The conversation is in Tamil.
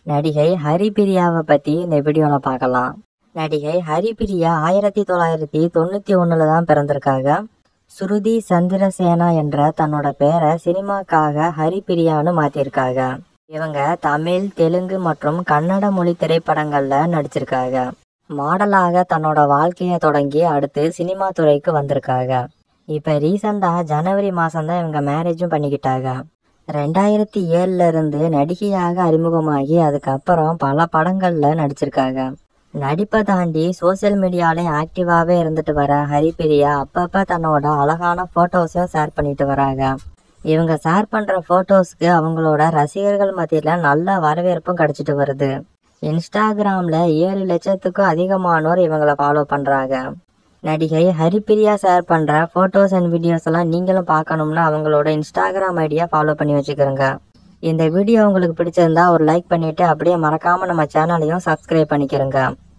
நடிகை ஹரிபிரியாவை பத்தி இந்த வீடியோல பார்க்கலாம் நடிகை ஹரிபிரியா ஆயிரத்தி தொள்ளாயிரத்தி தொண்ணூத்தி ஒண்ணுல தான் பிறந்திருக்காங்க சுருதி சந்திரசேனா என்ற தன்னோட பேரை சினிமாக்காக ஹரிபிரியான்னு மாத்திருக்காங்க இவங்க தமிழ் தெலுங்கு மற்றும் கன்னட மொழி திரைப்படங்கள்ல நடிச்சிருக்காங்க மாடலாக தன்னோட வாழ்க்கையை தொடங்கி அடுத்து சினிமா துறைக்கு வந்திருக்காங்க இப்ப ரீசெண்டா ஜனவரி மாசம் தான் இவங்க மேரேஜும் பண்ணிக்கிட்டாங்க ரெண்டாயிரத்தி ஏழுல இருந்து நடிகையாக அறிமுகமாகி அதுக்கப்புறம் பல படங்கள்ல நடிச்சிருக்காங்க நடிப்பை தாண்டி சோசியல் மீடியாலையும் ஆக்டிவாவே இருந்துட்டு வர ஹரிபிரியா அப்பப்ப தன்னோட அழகான போட்டோஸும் ஷேர் பண்ணிட்டு வராங்க இவங்க ஷேர் பண்ற போட்டோஸ்க்கு அவங்களோட ரசிகர்கள் மத்தியில நல்ல வரவேற்பும் கிடைச்சிட்டு வருது இன்ஸ்டாகிராம்ல ஏழு லட்சத்துக்கும் அதிகமானோர் இவங்களை ஃபாலோ பண்றாங்க நடிகை ஹரிப்பிரியா ஷேர் பண்ற போட்டோஸ் அண்ட் வீடியோஸ் எல்லாம் நீங்களும் பார்க்கணும்னா அவங்களோட இன்ஸ்டாகிராம் ஐடியா ஃபாலோ பண்ணி வச்சுக்கிறோங்க இந்த வீடியோ உங்களுக்கு பிடிச்சிருந்தா ஒரு லைக் பண்ணிட்டு அப்படியே மறக்காம நம்ம சேனலையும் சப்ஸ்கிரைப் பண்ணிக்கிறோங்க